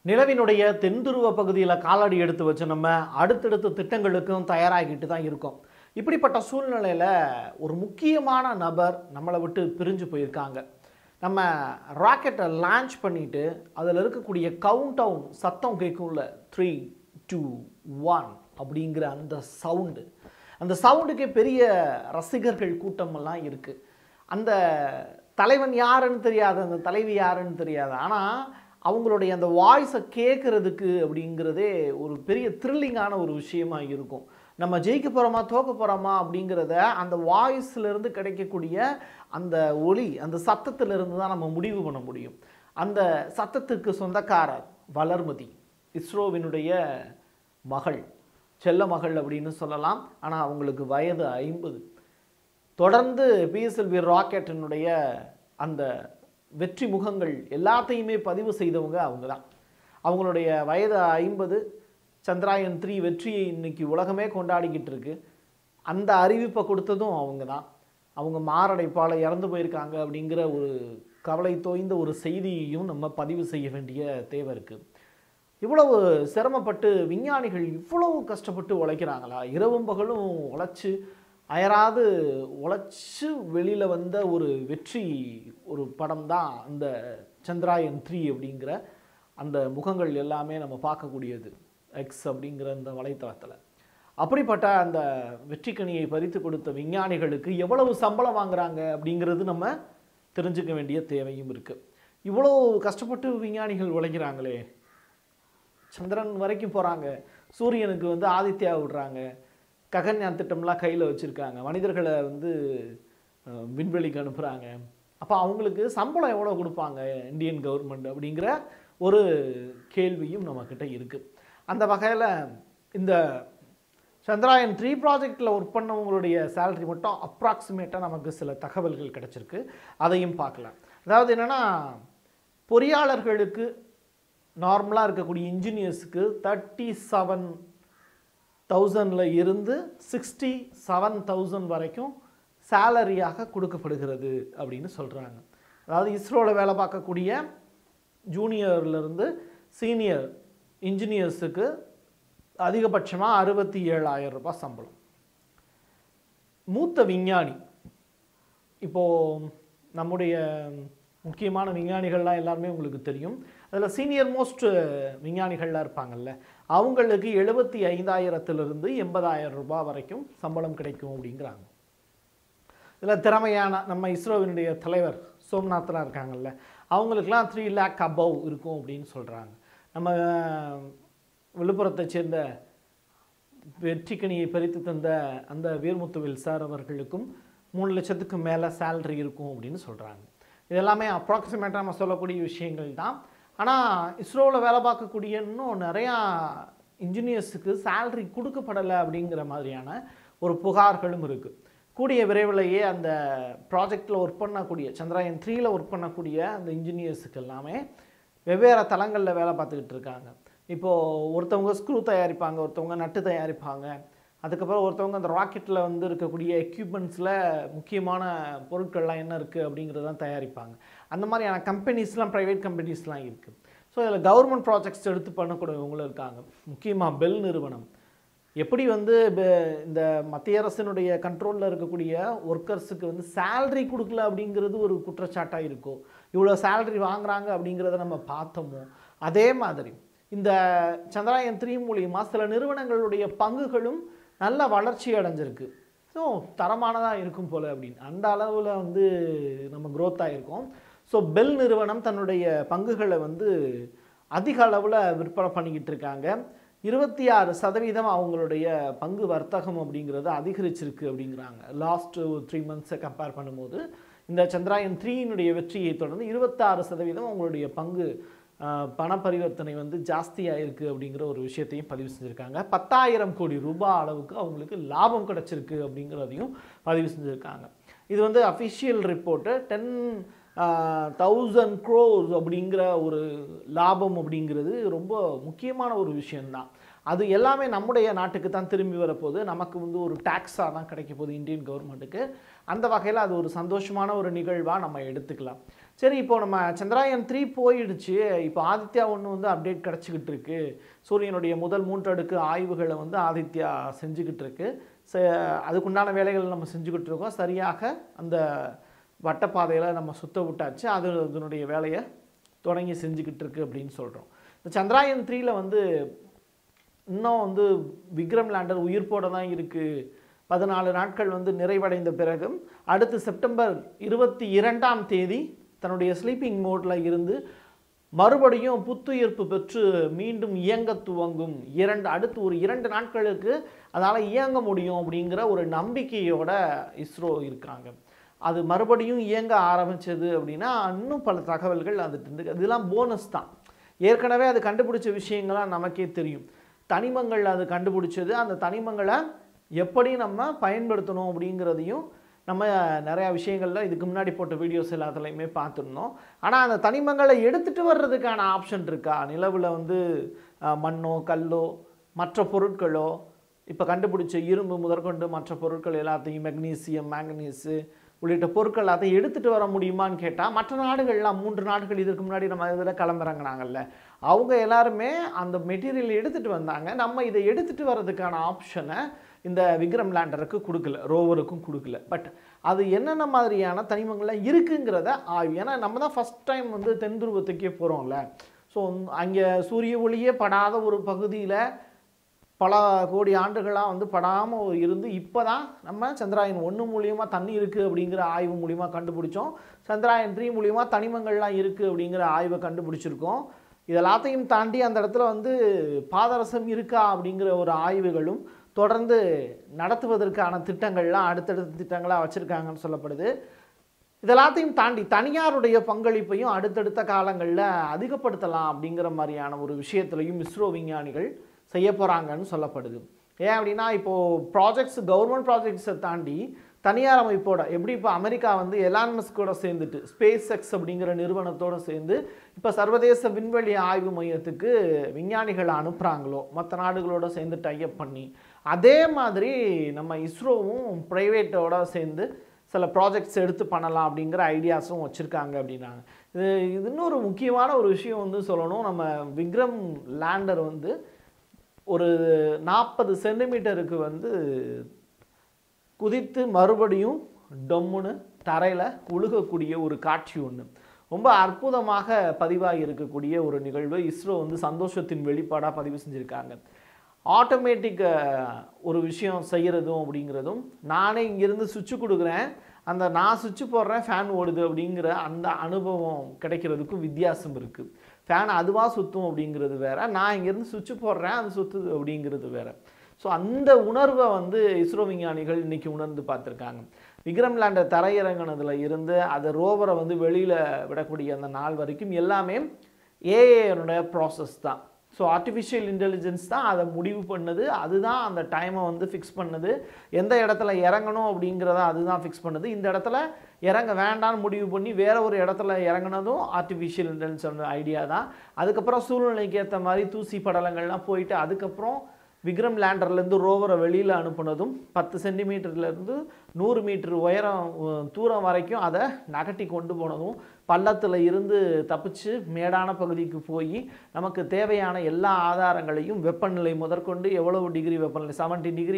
நிலவினுடைய தென்துருவ பகுதியில் காலடி எடுத்து வச்சு நம்ம அடுத்தடுத்த திட்டங்களுக்கும் தயாராகிட்டு தான் இருக்கோம் இப்படிப்பட்ட சூழ்நிலையில் ஒரு முக்கியமான நபர் நம்மளை விட்டு பிரிஞ்சு போயிருக்காங்க நம்ம ராக்கெட்டை லான்ச் பண்ணிட்டு அதில் இருக்கக்கூடிய கவுண்ட் டவுன் சத்தம் கேட்கும்ல த்ரீ டூ ஒன் அப்படிங்கிற அந்த சவுண்டு அந்த சவுண்டுக்கே பெரிய ரசிகர்கள் கூட்டமெல்லாம் இருக்குது அந்த தலைவன் யாருன்னு தெரியாது அந்த தலைவி யாருன்னு தெரியாது ஆனால் அவங்களுடைய அந்த வாய்ஸை கேட்குறதுக்கு அப்படிங்கிறதே ஒரு பெரிய த்ரில்லிங்கான ஒரு விஷயமா இருக்கும் நம்ம ஜெயிக்க போகிறோமா தோக்க போகிறோமா அப்படிங்கிறத அந்த வாய்ஸ்லேருந்து கிடைக்கக்கூடிய அந்த ஒலி அந்த சத்தத்திலிருந்து தான் நம்ம முடிவு பண்ண முடியும் அந்த சத்தத்துக்கு சொந்தக்காரர் வளர்மதி இஸ்ரோவினுடைய மகள் செல்ல மகள் அப்படின்னு சொல்லலாம் ஆனால் அவங்களுக்கு வயது ஐம்பது தொடர்ந்து பிஎஸ்எல்வி ராக்கெட்டினுடைய அந்த வெற்றி முகங்கள் எல்லாத்தையுமே பதிவு செய்தவங்க அவங்க தான் அவங்களுடைய வயது ஐம்பது சந்திராயன் த்ரீ வெற்றியை இன்னைக்கு உலகமே கொண்டாடிக்கிட்டு இருக்கு அந்த அறிவிப்பை கொடுத்ததும் அவங்க தான் அவங்க மாரடைப்பால் இறந்து போயிருக்காங்க அப்படிங்கிற ஒரு கவலை தோய்ந்த ஒரு செய்தியையும் நம்ம பதிவு செய்ய வேண்டிய தேவை இருக்குது இவ்வளவு சிரமப்பட்டு விஞ்ஞானிகள் இவ்வளவு கஷ்டப்பட்டு உழைக்கிறாங்களா இரவும் பகலும் உழைச்சு அயராது உழைச்சு வெளியில் வந்த ஒரு வெற்றி ஒரு படம் தான் அந்த சந்திராயன் த்ரீ அப்படிங்கிற அந்த முகங்கள் எல்லாமே நம்ம பார்க்கக்கூடியது எக்ஸ் அப்படிங்கிற அந்த வலைத்தளத்தில் அப்படிப்பட்ட அந்த வெற்றிக்கனியை பறித்து கொடுத்த விஞ்ஞானிகளுக்கு எவ்வளவு சம்பளம் வாங்குறாங்க அப்படிங்கிறது நம்ம தெரிஞ்சுக்க வேண்டிய தேவையும் இருக்குது இவ்வளோ கஷ்டப்பட்டு விஞ்ஞானிகள் உழைக்கிறாங்களே சந்திரன் வரைக்கும் போகிறாங்க சூரியனுக்கு வந்து ஆதித்யா விடுறாங்க ககன்யான் திட்டம்லாம் கையில் வச்சுருக்காங்க மனிதர்களை வந்து அஹ், விண்வெளிக்கு அனுப்புகிறாங்க அப்போ அவங்களுக்கு சம்பளம் எவ்வளோ கொடுப்பாங்க இந்தியன் கவர்மெண்ட் அப்படிங்கிற ஒரு கேள்வியும் நம்மக்கிட்ட இருக்குது அந்த வகையில் இந்த சந்திராயன் த்ரீ ப்ராஜெக்டில் ஒர்க் பண்ணவங்களுடைய சேலரி மட்டும் அப்ராக்சிமேட்டாக நமக்கு சில தகவல்கள் கிடச்சிருக்கு அதையும் பார்க்கலாம் அதாவது என்னென்னா பொறியாளர்களுக்கு நார்மலாக இருக்கக்கூடிய இன்ஜினியர்ஸுக்கு தேர்ட்டி செவன் தௌசண்டில் இருந்து சிக்ஸ்டி செவன் தௌசண்ட் வரைக்கும் சேலரியாக கொடுக்கப்படுகிறது அப்படின்னு சொல்கிறாங்க அதாவது இஸ்ரோவில் வேலை பார்க்கக்கூடிய ஜூனியர்லேருந்து சீனியர் இன்ஜினியர்ஸுக்கு அதிகபட்சமாக அறுபத்தி ஏழாயிரம் ரூபாய் சம்பளம் மூத்த விஞ்ஞானி இப்போது நம்முடைய முக்கியமான விஞ்ஞானிகள்லாம் எல்லாருமே உங்களுக்கு தெரியும் அதில் சீனியர் மோஸ்ட் விஞ்ஞானிகள்லாம் இருப்பாங்கல்ல அவங்களுக்கு எழுபத்தி ஐந்தாயிரத்திலிருந்து எண்பதாயிரம் ரூபாய் வரைக்கும் சம்பளம் கிடைக்கும் அப்படிங்கிறாங்க இதில் திறமையான நம்ம இஸ்ரோவினுடைய தலைவர் சோம்நாத்லாம் இருக்காங்கல்ல அவங்களுக்குலாம் த்ரீ லேக் அபவ் இருக்கும் அப்படின்னு சொல்கிறாங்க நம்ம விழுப்புரத்தை சேர்ந்த வெற்றிக்கனியை பறித்து தந்த அந்த வீர்முத்துவில் சார் அவர்களுக்கும் மூணு லட்சத்துக்கு மேலே சேலரி இருக்கும் அப்படின்னு சொல்கிறாங்க இதெல்லாமே அப்ராக்சிமேட்டாக நம்ம சொல்லக்கூடிய விஷயங்கள் தான் ஆனால் இஸ்ரோவில் வேலை பார்க்கக்கூடிய இன்னும் நிறையா இன்ஜினியர்ஸுக்கு சேலரி கொடுக்கப்படலை அப்படிங்கிற மாதிரியான ஒரு புகார்களும் இருக்குது கூடிய விரைவிலேயே அந்த ப்ராஜெக்டில் ஒர்க் பண்ணக்கூடிய சந்திராயன் த்ரீயில் ஒர்க் பண்ணக்கூடிய அந்த இன்ஜினியர்ஸுக்கு எல்லாமே வெவ்வேறு தளங்களில் வேலை பார்த்துக்கிட்டு இருக்காங்க இப்போது ஒருத்தவங்க ஸ்க்ரூ தயாரிப்பாங்க ஒருத்தவங்க நட்டு தயாரிப்பாங்க அதுக்கப்புறம் ஒருத்தவங்க அந்த ராக்கெட்டில் வந்து இருக்கக்கூடிய எக்யூப்மெண்ட்ஸில் முக்கியமான பொருட்கள்லாம் என்ன இருக்குது அப்படிங்கிறதெல்லாம் தயாரிப்பாங்க அந்த மாதிரியான கம்பெனிஸ்லாம் ப்ரைவேட் கம்பெனிஸ்லாம் இருக்குது ஸோ இதில் கவர்மெண்ட் ப்ராஜெக்ட்ஸ் எடுத்து பண்ணக்கூடியவங்களும் இருக்காங்க முக்கியமாக பெல் நிறுவனம் எப்படி வந்து ப- இந்த மத்திய அரசினுடைய கண்ட்ரோலில் இருக்கக்கூடிய ஒர்க்கர்ஸுக்கு வந்து சேலரி கொடுக்கல அப்படிங்கிறது ஒரு குற்றச்சாட்டாக இருக்கும் இவ்வளோ சேலரி வாங்குறாங்க அப்படிங்கிறத நம்ம பார்த்தோமோ அதே மாதிரி இந்த சந்திராயன் த்ரீ மூலியமா சில நிறுவனங்களுடைய பங்குகளும் நல்ல வளர்ச்சி அடைஞ்சிருக்கு ஸோ தரமானதாக இருக்கும் போல் அப்படின்னு அந்த அளவில் வந்து நம்ம growth ஆகிருக்கோம் ஸோ பெல் நிறுவனம் தன்னுடைய பங்குகளை வந்து அதிக அளவில் விற்பனை பண்ணிக்கிட்டு இருக்காங்க இருபத்தி ஆறு சதவீதம் அவங்களுடைய பங்கு வர்த்தகம் அப்படிங்கிறது அதிகரிச்சிருக்கு அப்படிங்கிறாங்க லாஸ்ட் த்ரீ மந்த்ஸை கம்பேர் பண்ணும்போது இந்த சந்திராயன் த்ரீயினுடைய வெற்றியை தொடர்ந்து இருபத்தாறு சதவீதம் அவங்களுடைய பங்கு ஆஹ், பண பரிவர்த்தனை வந்து ஜாஸ்தியாக இருக்குது அப்படிங்கிற ஒரு விஷயத்தையும் பதிவு செஞ்சுருக்காங்க பத்தாயிரம் கோடி ரூபாய் அளவுக்கு அவங்களுக்கு லாபம் கிடச்சிருக்கு அப்படிங்கிறதையும் பதிவு செஞ்சுருக்காங்க இது வந்து official report ten thousand crores அப்படிங்கிற ஒரு லாபம் அப்படிங்கிறது ரொம்ப முக்கியமான ஒரு விஷயம்தான் அது எல்லாமே நம்முடைய நாட்டுக்கு தான் திரும்பி வரப்போகுது நமக்கு வந்து ஒரு டேக்ஸாக தான் கிடைக்க போகுது இந்தியன் கவர்மெண்ட்டுக்கு அந்த வகையில் அது ஒரு சந்தோஷமான ஒரு நிகழ்வாக நம்ம எடுத்துக்கலாம் சரி இப்போ நம்ம சந்திராயன் த்ரீ போயிடுச்சு இப்போ ஆதித்யா ஒன்று வந்து அப்டேட் கிடச்சிக்கிட்டு இருக்கு சூரியனுடைய முதல் மூன்றடுக்கு ஆய்வுகளை வந்து ஆதித்யா செஞ்சுக்கிட்டு இருக்கு ச அதுக்குண்டான வேலைகள் நம்ம செஞ்சுக்கிட்டு இருக்கோம் சரியாக அந்த வட்டப்பாதையில் நம்ம சுத்த விட்டாச்சு அது அதனுடைய வேலையை தொடங்கி செஞ்சுக்கிட்டு இருக்கு அப்படின்னு சொல்கிறோம் இந்த சந்திராயன் த்ரீல வந்து இன்னும் வந்து விக்ரம் லேண்டர் உயிர்ப்போட தான் இருக்குது பதினாலு நாட்கள் வந்து நிறைவடைந்த பிறகும் அடுத்து செப்டம்பர் இருபத்தி இரண்டாம் தேதி தன்னுடைய ஸ்லீப்பிங் மோடில் இருந்து மறுபடியும் புத்துயிர்ப்பு பெற்று மீண்டும் இயங்க துவங்கும் இரண்டு அடுத்து ஒரு இரண்டு நாட்களுக்கு அதால் இயங்க முடியும் அப்படிங்கிற ஒரு நம்பிக்கையோட இஸ்ரோ இருக்காங்க அது மறுபடியும் இயங்க ஆரம்பிச்சது அப்படின்னா இன்னும் பல தகவல்கள் அது இருந்து இதெல்லாம் போனஸ் தான் ஏற்கனவே அது கண்டுபிடிச்ச விஷயங்கள்லாம் நமக்கே தெரியும் தனிமங்கள் அது கண்டுபிடிச்சது அந்த தனிமங்களை எப்படி நம்ம பயன்படுத்தணும் அப்படிங்கிறதையும் நம்ம நிறையா விஷயங்கள்ல இதுக்கு முன்னாடி போட்ட வீடியோஸ் எல்லாத்துலேயுமே பார்த்துருந்தோம் ஆனால் அந்த தனிமங்களை எடுத்துகிட்டு வர்றதுக்கான ஆப்ஷன் இருக்கா நிலவில் வந்து அஹ், மண்ணோ கல்லோ மற்ற பொருட்களோ இப்போ கண்டுபிடிச்ச இரும்பு முதற்கொண்டு மற்ற பொருட்கள் எல்லாத்தையும் மெக்னீசியம் மேங்கனீஸு உள்ளிட்ட பொருட்கள் எல்லாத்தையும் எடுத்துகிட்டு வர முடியுமான்னு கேட்டால் மற்ற நாடுகள்லாம் மூன்று நாடுகள் இதுக்கு முன்னாடி நம்ம இதில் கிளம்புறாங்கனாங்கல்ல அவங்க எல்லாருமே அந்த மெட்டீரியல் எடுத்துகிட்டு வந்தாங்க நம்ம இதை எடுத்துகிட்டு வர்றதுக்கான ஆப்ஷனை இந்த விக்ரம் லேண்டருக்கு கொடுக்கல ரோவருக்கும் கொடுக்கல பட் அது என்னென்ன மாதிரியான தனிமங்கள்லாம் இருக்குங்கிறத ஆய்வு ஏன்னா நம்ம தான் ஃபஸ்ட் டைம் வந்து தென் துருவத்துக்கே போகிறோம்ல ஸோ அங்கே சூரிய ஒளியே படாத ஒரு பகுதியில் பல கோடி ஆண்டுகளாக வந்து படாமல் இருந்து இப்போ தான் நம்ம சந்திராயன் ஒன்று மூலியமாக தண்ணி இருக்குது அப்படிங்கிற ஆய்வு மூலியமாக கண்டுபிடிச்சோம் சந்திராயன் த்ரீ மூலியமாக தனிமங்கள்லாம் இருக்குது அப்படிங்கிற ஆய்வை கண்டுபிடிச்சிருக்கோம் இதெல்லாத்தையும் தாண்டி அந்த இடத்துல வந்து பாதரசம் இருக்கா அப்படிங்கிற ஒரு ஆய்வுகளும் தொடர்ந்து நடத்துவதற்கான திட்டங்கள்லாம் அடுத்தடுத்த திட்டங்களாக வச்சுருக்காங்கன்னு சொல்லப்படுது இதெல்லாத்தையும் தாண்டி தனியாருடைய பங்களிப்பையும் அடுத்தடுத்த காலங்களில் அதிகப்படுத்தலாம் அப்படிங்கிற மாதிரியான ஒரு விஷயத்துலையும் இஸ்ரோ விஞ்ஞானிகள் செய்ய போகிறாங்கன்னு சொல்லப்படுது ஏன் அப்படின்னா இப்போது ப்ராஜெக்ட்ஸ் கவர்மெண்ட் ப்ராஜெக்ட்ஸை தாண்டி தனியார் அமைப்போட எப்படி இப்போ அமெரிக்கா வந்து எலான்மஸ் கூட சேர்ந்துட்டு ஸ்பேஸ் எக்ஸ் அப்படிங்கிற நிறுவனத்தோட சேர்ந்து இப்போ சர்வதேச விண்வெளி ஆய்வு மையத்துக்கு விஞ்ஞானிகளை அனுப்புகிறாங்களோ மற்ற நாடுகளோட சேர்ந்து டைப் பண்ணி அதே மாதிரி நம்ம இஸ்ரோவும் ப்ரைவேட்டோட சேர்ந்து சில ப்ராஜெக்ட்ஸ் எடுத்து பண்ணலாம் அப்படிங்கிற ஐடியாஸும் வச்சுருக்காங்க அப்படின்னாங்க இது இது இன்னொரு முக்கியமான ஒரு விஷயம் வந்து சொல்லணும் நம்ம விக்ரம் லேண்டர் வந்து ஒரு நாற்பது சென்டிமீட்டருக்கு வந்து குதித்து மறுபடியும் டொம்முன்னு தரையில் உழுகக்கூடிய ஒரு காட்சி ஒன்று ரொம்ப அற்புதமாக பதிவாகி இருக்கக்கூடிய ஒரு நிகழ்வு இஸ்ரோ வந்து சந்தோஷத்தின் வெளிப்பாடாக பதிவு செஞ்சுருக்காங்க ஆட்டோமேட்டிக் ஒரு விஷயம் செய்கிறதும் அப்படிங்கிறதும் நானே இங்கேருந்து சுவிட்சு கொடுக்குறேன் அந்த நான் சுவிட்சு போடுறேன் ஃபேன் ஓடுது அப்படிங்கிற அந்த அனுபவம் கிடைக்கிறதுக்கும் வித்தியாசம் இருக்குது ஃபேன் அதுவாக சுற்றும் அப்படிங்கிறது வேற நான் இங்கேருந்து சுவிட்சு போடுறேன் அது சுற்றுது அப்படிங்கிறது வேற ஸோ அந்த உணர்வை வந்து இஸ்ரோ விஞ்ஞானிகள் இன்னைக்கு உணர்ந்து பார்த்துருக்காங்க விக்ரம் லேண்டர் தரையிறங்கினதுல இருந்து அதை ரோவரை வந்து வெளியில் விடக்கூடிய அந்த நாள் வரைக்கும் எல்லாமே ஏஏனுடைய ப்ராசஸ் தான் ஸோ ஆர்டிஃபிஷியல் இன்டெலிஜென்ஸ் தான் அதை முடிவு பண்ணது அதுதான் அந்த டைமை வந்து ஃபிக்ஸ் பண்ணது எந்த இடத்துல இறங்கணும் அப்படிங்கிறத அதுதான் ஃபிக்ஸ் பண்ணது இந்த இடத்துல இறங்க வேண்டாம்னு முடிவு பண்ணி வேற ஒரு இடத்துல இறங்குனதும் ஆர்டிஃபிஷியல் இன்டெலிஜென்ஸ் ஐடியா தான் அதுக்கப்புறம் சூழ்நிலைக்கு ஏற்ற மாதிரி தூசி படலங்கள்லாம் போயிட்டு அதுக்கப்புறம் விக்ரம் லேண்டர்லேருந்து ரோவரை வெளியில் அனுப்புனதும் பத்து சென்டிமீட்டர்லேருந்து நூறு மீட்டர் உயரம் உ- தூரம் வரைக்கும் அதை நகட்டி கொண்டு போனதும் பள்ளத்தில் இருந்து தப்பிச்சு மேடான பகுதிக்கு போய் நமக்கு தேவையான எல்லா ஆதாரங்களையும் வெப்பநிலை முதற்கொண்டு எவ்வளவு டிகிரி வெப்பநிலை 70 டிகிரி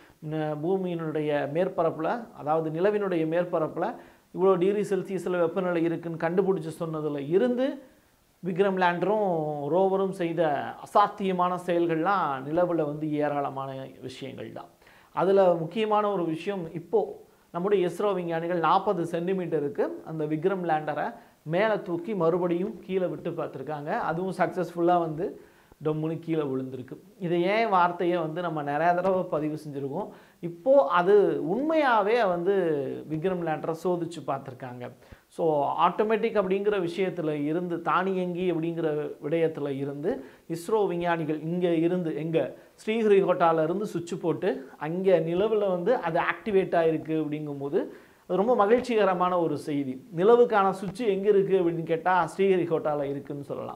பூமியினுடைய மேற்பரப்பில் அதாவது நிலவினுடைய மேற்பரப்பில் இவ்வளோ டிகிரி செல்சியஸில் வெப்பநிலை இருக்குன்னு கண்டுபிடிச்சு சொன்னதில் இருந்து விக்ரம் லேண்டரும் ரோவரும் செய்த அசாத்தியமான செயல்கள்லாம் நிலவில் வந்து ஏராளமான விஷயங்கள் தான் அதில் முக்கியமான ஒரு விஷயம் இப்போது நம்முடைய இஸ்ரோ விஞ்ஞானிகள் நாற்பது சென்டிமீட்டருக்கு அந்த விக்ரம் லேண்டரை மேலே தூக்கி மறுபடியும் கீழே விட்டு பார்த்துருக்காங்க அதுவும் சக்ஸஸ்ஃபுல்லாக வந்து டொம்முன்னு கீழே விழுந்திருக்கு இது ஏன் வார்த்தையை வந்து நம்ம நிறைய தடவை பதிவு செஞ்சுருக்கோம் இப்போது அது உண்மையாகவே வந்து விக்ரம் லேண்டரை சோதிச்சு பார்த்துருக்காங்க ஸோ ஆட்டோமேட்டிக் அப்படிங்கிற விஷயத்தில் இருந்து தானியங்கி அப்படிங்கிற விடயத்தில் இருந்து இஸ்ரோ விஞ்ஞானிகள் இங்கே இருந்து எங்கே ஸ்ரீஹரிகோட்டால இருந்து சுவிட்ச் போட்டு அங்கே நிலவில் வந்து அது ஆக்டிவேட் ஆகிருக்கு அப்படிங்கும்போது அது ரொம்ப மகிழ்ச்சிகரமான ஒரு செய்தி நிலவுக்கான சுவிட்ச் எங்கே இருக்குது அப்படின்னு கேட்டால் ஸ்ரீஹரிகோட்டாவில் இருக்குன்னு சொல்லலாம்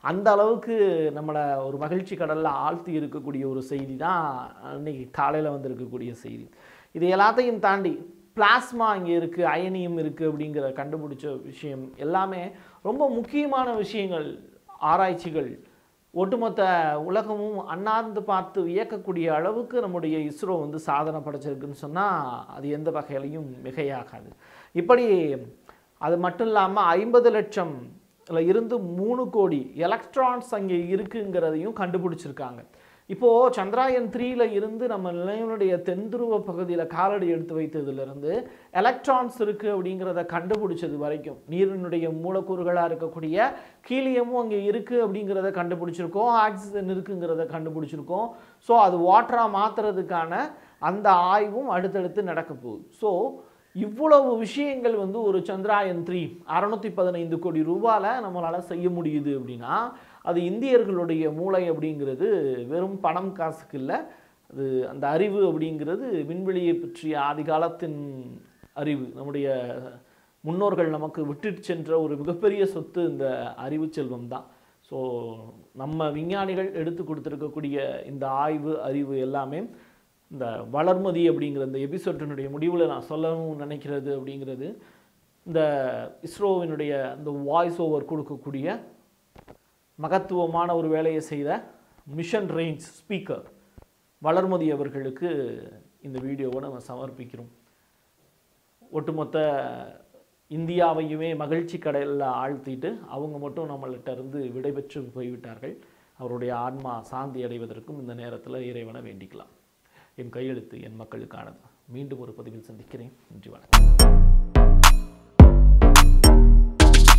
அந்த அளவுக்கு நம்மளை ஒரு மகிழ்ச்சி கடலில் ஆழ்த்தி இருக்கக்கூடிய ஒரு செய்தி தான் இன்னைக்கு காலையில் வந்திருக்கக்கூடிய செய்தி இது எல்லாத்தையும் தாண்டி பிளாஸ்மா இங்கே இருக்குது அயனியம் இருக்குது அப்படிங்கிற கண்டுபிடிச்ச விஷயம் எல்லாமே ரொம்ப முக்கியமான விஷயங்கள் ஆராய்ச்சிகள் ஒட்டுமொத்த உலகமும் அண்ணாந்து பார்த்து வியக்கக்கூடிய அளவுக்கு நம்முடைய இஸ்ரோ வந்து சாதனை படைச்சிருக்குன்னு சொன்னால் அது எந்த வகையிலையும் மிகையாகாது இப்படி அது மட்டும் இல்லாமல் ஐம்பது லட்சம் இருந்து மூணு கோடி எலக்ட்ரான்ஸ் அங்கே இருக்குங்கிறதையும் கண்டுபிடிச்சிருக்காங்க இப்போது சந்திராயன் த்ரீல இருந்து நம்ம நிலையனுடைய தென்துருவ பகுதியில் காலடி எடுத்து வைத்ததுலேருந்து எலக்ட்ரான்ஸ் இருக்குது அப்படிங்கிறத கண்டுபிடிச்சது வரைக்கும் நீரினுடைய மூலக்கூறுகளாக இருக்கக்கூடிய கீலியமும் அங்கே இருக்குது அப்படிங்கிறத கண்டுபிடிச்சிருக்கோம் ஆக்சிஜன் இருக்குங்கிறத கண்டுபிடிச்சிருக்கோம் ஸோ அது வாட்டராக மாற்றுறதுக்கான அந்த ஆய்வும் அடுத்தடுத்து நடக்க போகுது ஸோ இவ்வளவு விஷயங்கள் வந்து ஒரு சந்திராயன் த்ரீ அறநூற்றி பதினைந்து கோடி ரூபாயில் நம்மளால் செய்ய முடியுது அப்படின்னா அது இந்தியர்களுடைய மூளை அப்படிங்கிறது வெறும் பணம் காசுக்கு இல்லை அது அந்த அறிவு அப்படிங்கிறது விண்வெளியை பற்றிய ஆதி காலத்தின் அறிவு நம்முடைய முன்னோர்கள் நமக்கு விட்டுட்டு சென்ற ஒரு மிகப்பெரிய சொத்து இந்த அறிவு செல்வம் தான் ஸோ நம்ம விஞ்ஞானிகள் எடுத்து கொடுத்துருக்கக்கூடிய இந்த ஆய்வு அறிவு எல்லாமே இந்த வளர்மதி அப்படிங்கிற இந்த எபிசோட்டினுடைய முடிவில் நான் சொல்லவும் நினைக்கிறது அப்படிங்கிறது இந்த இஸ்ரோவினுடைய இந்த வாய்ஸ் ஓவர் கொடுக்கக்கூடிய மகத்துவமான ஒரு வேலையை செய்த மிஷன் ரேஞ்ச் ஸ்பீக்கர் வளர்மதி அவர்களுக்கு இந்த வீடியோவை நம்ம சமர்ப்பிக்கிறோம் ஒட்டுமொத்த இந்தியாவையுமே மகிழ்ச்சி கடலில் ஆழ்த்திட்டு அவங்க மட்டும் நம்மள்கிட்ட இருந்து விடைபெற்று போய்விட்டார்கள் அவருடைய ஆன்மா சாந்தி அடைவதற்கும் இந்த நேரத்தில் இறைவனை வேண்டிக்கலாம் என் கையெழுத்து என் மக்களுக்கானது மீண்டும் ஒரு பதிவில் சந்திக்கிறேன் நன்றி வணக்கம்